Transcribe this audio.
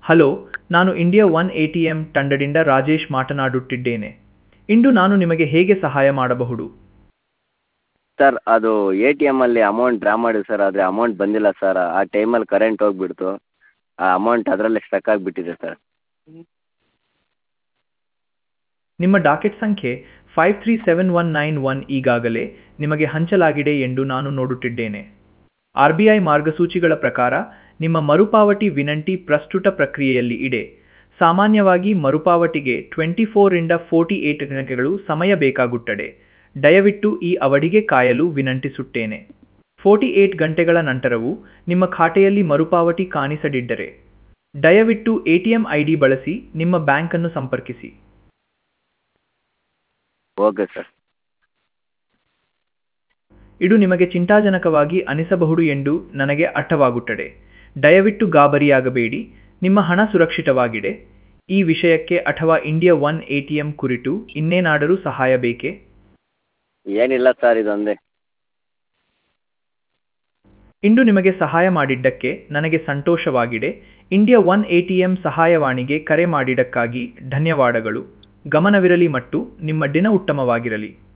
hello ನಾನು India One A T M ತಂಡದಿಂದ ರಾಜೇಶ್ ಮಾತನಾಡುತ್ತಿದ್ದೇನೆ ಇಂದು ನಾನು ನಿಮಗೆ ಹೇಗೆ ಸಹಾಯ ಮಾಡಬಹುದು ಸರ್ ಅದು ಎ ಟಿ ಎಮ್ಮಲ್ಲಿ ಅಮೌಂಟ್ ಡ್ರಾ ಮಾಡಿದ್ದು ಸರ್ ಆದರೆ ಅಮೌಂಟ್ ಬಂದಿಲ್ಲ ಸರ್ ಆ ಟೈಮಲ್ಲಿ ಕರೆಂಟ್ ಹೋಗ್ಬಿಡ್ತು ಆ ಅಮೌಂಟ್ ಅದರಲ್ಲೇ ಸ್ಟಕ್ ಆಗಿಬಿಟ್ಟಿದೆ ಸರ್ ನಿಮ್ಮ ಡಾಕೆಟ್ ಸಂಖ್ಯೆ five three seven one nine one ಈಗಾಗಲೇ ನಿಮಗೆ ಹಂಚಲಾಗಿದೆ ಎಂದು ನಾನು ನೋಡುತ್ತಿದ್ದೇನೆ ಆರ್ ಬಿ ಐ ಮಾರ್ಗಸೂಚಿಗಳ ಪ್ರಕಾರ ನಿಮ್ಮ ಮರುಪಾವತಿ ವಿನಂತಿ ಪ್ರಸ್ತುತ ಪ್ರಕ್ರಿಯೆಯಲ್ಲಿ ಇದೆ ಸಾಮಾನ್ಯವಾಗಿ ಮರುಪಾವತಿಗೆ ಟ್ವೆಂಟಿ ಫೋರಿಂದ ಫೋರ್ಟಿ ಏಟ್ ಗಂಟೆಗಳು ಸಮಯ ಬೇಕಾಗುತ್ತದೆ ದಯವಿಟ್ಟು ಈ ಅವಧಿಗೆ ಕಾಯಲು ವಿನಂತಿಸುತ್ತೇನೆ ಫೋರ್ಟಿ ಏಟ್ ಗಂಟೆಗಳ ನಂತರವೂ ನಿಮ್ಮ ಖಾತೆಯಲ್ಲಿ ಮರುಪಾವತಿ ಕಾಣಿಸದಿದ್ದರೆ ದಯವಿಟ್ಟು A T M I D ಬಳಸಿ ನಿಮ್ಮ ಬ್ಯಾಂಕನ್ನು ಸಂಪರ್ಕಿಸಿ ಓಕೆ ಸರ್ ಇದು ನಿಮಗೆ ಚಿಂತಾಜನಕವಾಗಿ ಅನಿಸಬಹುದು ಎಂದು ನನಗೆ ಅರ್ಥವಾಗುತ್ತದೆ ದಯವಿಟ್ಟು ಗಾಬರಿಯಾಗಬೇಡಿ ನಿಮ್ಮ ಹಣ ಸುರಕ್ಷಿತವಾಗಿದೆ ಈ ವಿಷಯಕ್ಕೆ ಅಥವಾ India One A T M ಕುರಿತು ಇನ್ನೇನಾದರೂ ಸಹಾಯ ಬೇಕೇ ಏನಿಲ್ಲ ಸರ್ ಇದೊಂದೇ ಇಂದು ನಿಮಗೆ ಸಹಾಯ ಮಾಡಿದ್ದಕ್ಕೆ ನನಗೆ ಸಂತೋಷವಾಗಿದೆ India One A T M ಸಹಾಯವಾಣಿಗೆ ಕರೆ ಮಾಡಿದ್ದಕ್ಕಾಗಿ ಧನ್ಯವಾದಗಳು ಗಮನವಿರಲಿ ಮತ್ತು ನಿಮ್ಮ ದಿನ ಉತ್ತಮವಾಗಿರಲಿ